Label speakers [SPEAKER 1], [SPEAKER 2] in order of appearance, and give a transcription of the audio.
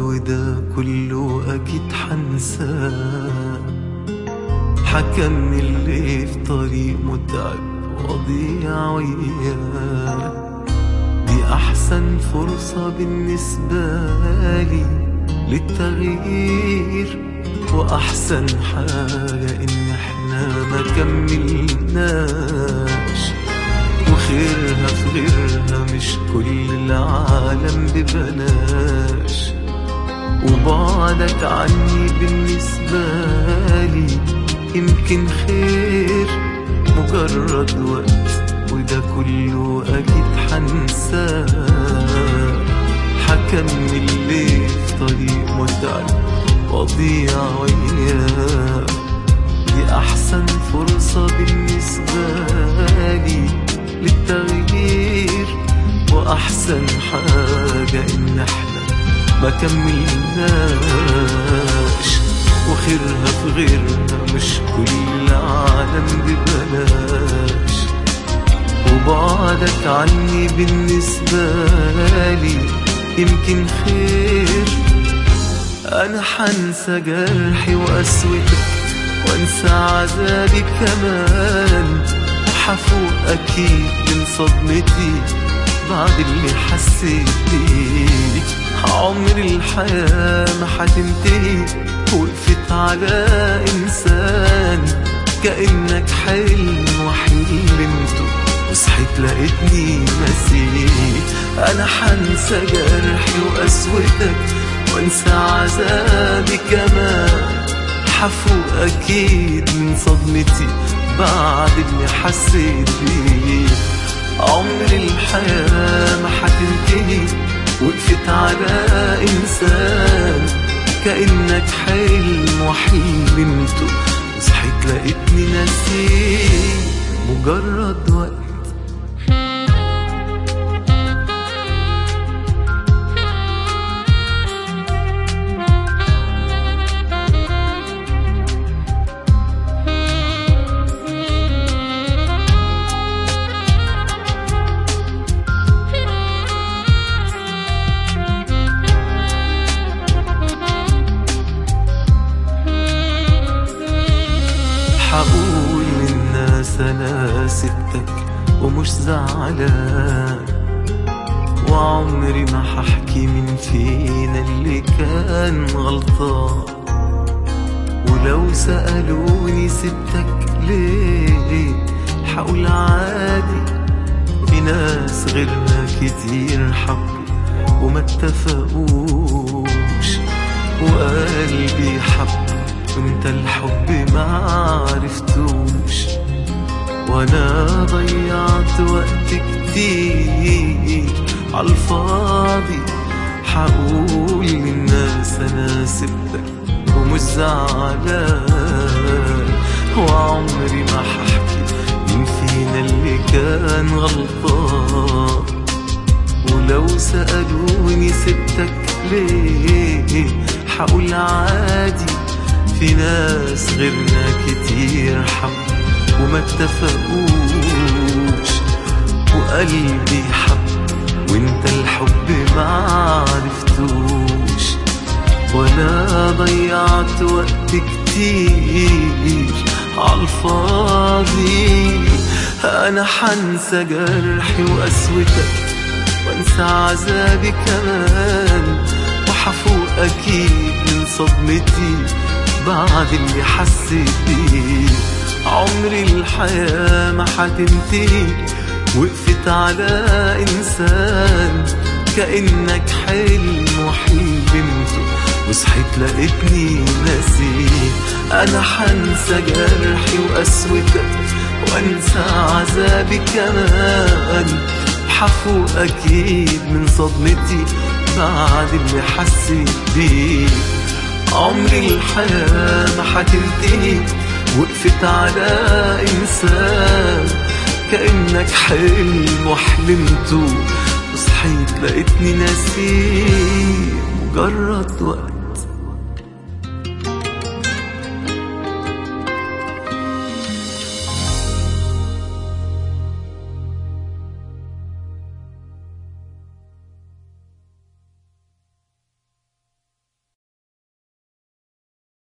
[SPEAKER 1] وده كله أكيد حنساه حكمل ليه في طريق متعب وضيع وياه دي أحسن فرصة بالنسبة لي للتغيير وأحسن حاجة إن إحنا ما كملناش وخيرها في غيرها مش كل العالم ببلاش وبعدك عني بالنسبة لي يمكن خير مجرد وقت وده كله أكيد حنساه حكمل ليه في طريق متعب وأضيع وياه دي أحسن فرصة بالنسبة لي للتغيير وأحسن حاجة إن إحنا ما كملناش وخيرها في غيرها مش كل العالم ببلاش وبعدك عني بالنسبة لي يمكن خير أنا حنسى جرحي وقسوتك وانسى عذابي كمان وحفوق أكيد من صدمتي بعد اللي حسيت بيه عمر الحياة ما حتنتهي وقفت على إنسان كأنك حلم وحلمته وصحيت لقيتني نسيت أنا حنسى جرحي وقسوتك وانسى عذابي كمان حفوق أكيد من صدمتي بعد اللي حسيت بيه عمر الحياة ما حتنتهي وقفت على إنسان كأنك حلم وحلمته وصحيت لقيتني نسيت مجرد وقت حقول للناس انا سبتك ومش زعلان وعمري ما ححكي من فينا اللي كان غلطان ولو سألوني سبتك ليه حقول عادي في ناس غيرنا كتير حبوا وما اتفقوش وقلبي حب وانت الحب ما عرفتوش وانا ضيعت وقت كتير عالفاضي حقول للناس انا سبتك ومش زعلان وعمري ما ححكي مين فينا اللي كان غلطان ولو سألوني سبتك ليه حقول عادي في ناس غيرنا كتير حب وما اتفقوش وقلبي حب وانت الحب ما عرفتوش وانا ضيعت وقت كتير عالفاضي انا حنسى جرحي وقسوتك وانسى عذابي كمان وحفوق اكيد من صدمتي بعد اللي حسيت بيه عمري الحياة ما حتنتهي وقفت على إنسان كأنك حلم وحلمته وصحيت لقيتني ناسي أنا حنسى جرحي وقسوتك وأنسى عذابي كمان حفوق أكيد من صدمتي بعد اللي حسيت بيه عمري الحياة ما حتنتهي وقفت على إنسان كأنك حلم وحلمته وصحيت لقيتني ناسي مجرد وقت